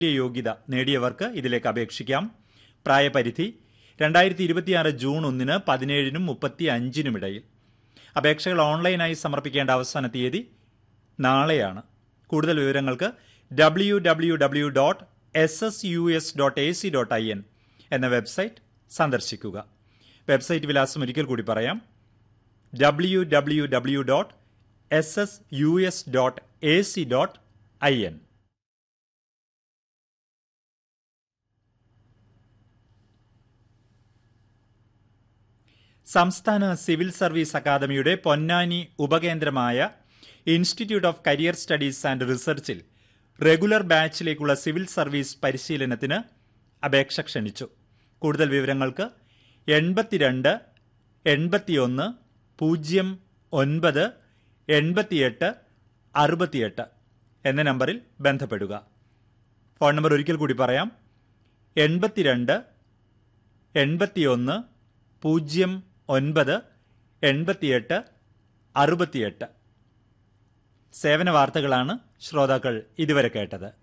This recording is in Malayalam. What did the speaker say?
യോഗ്യത നേടിയവർക്ക് ഇതിലേക്ക് അപേക്ഷിക്കാം പ്രായപരിധി രണ്ടായിരത്തി ഇരുപത്തിയാറ് ജൂൺ ഒന്നിന് പതിനേഴിനും മുപ്പത്തി അഞ്ചിനും ഇടയിൽ അപേക്ഷകൾ ഓൺലൈനായി സമർപ്പിക്കേണ്ട അവസാന തീയതി നാളെയാണ് കൂടുതൽ വിവരങ്ങൾക്ക് W W W dot S S U S dot A C dot I N എന്ന വെബ്സൈറ്റ് സന്ദർശിക്കുക വെബ്സൈറ്റ് വിലാസം ഒരിക്കൽ കൂടി പറയാം W W W dot S S U S dot A C dot I N സംസ്ഥാന സിവിൽ സർവീസ് അക്കാദമിയുടെ പൊന്നാനി ഉപകേന്ദ്രമായ institute of career studies and റിസർച്ചിൽ റെഗുലർ ബാച്ചിലേക്കുള്ള സിവിൽ സർവീസ് പരിശീലനത്തിന് അപേക്ഷ ക്ഷണിച്ചു കൂടുതൽ വിവരങ്ങൾക്ക് എൺപത്തിരണ്ട് എൺപത്തിയൊന്ന് പൂജ്യം ഒൻപത് എൺപത്തിയെട്ട് അറുപത്തിയെട്ട് എന്ന നമ്പറിൽ ബന്ധപ്പെടുക ഫോൺ നമ്പർ ഒരിക്കൽ കൂടി പറയാം എൺപത്തിരണ്ട് എൺപത്തിയൊന്ന് പൂജ്യം ഒൻപത് എൺപത്തിയെട്ട് അറുപത്തിയെട്ട് സേവന വാർത്തകളാണ് ശ്രോതാക്കൾ ഇതുവരെ കേട്ടത്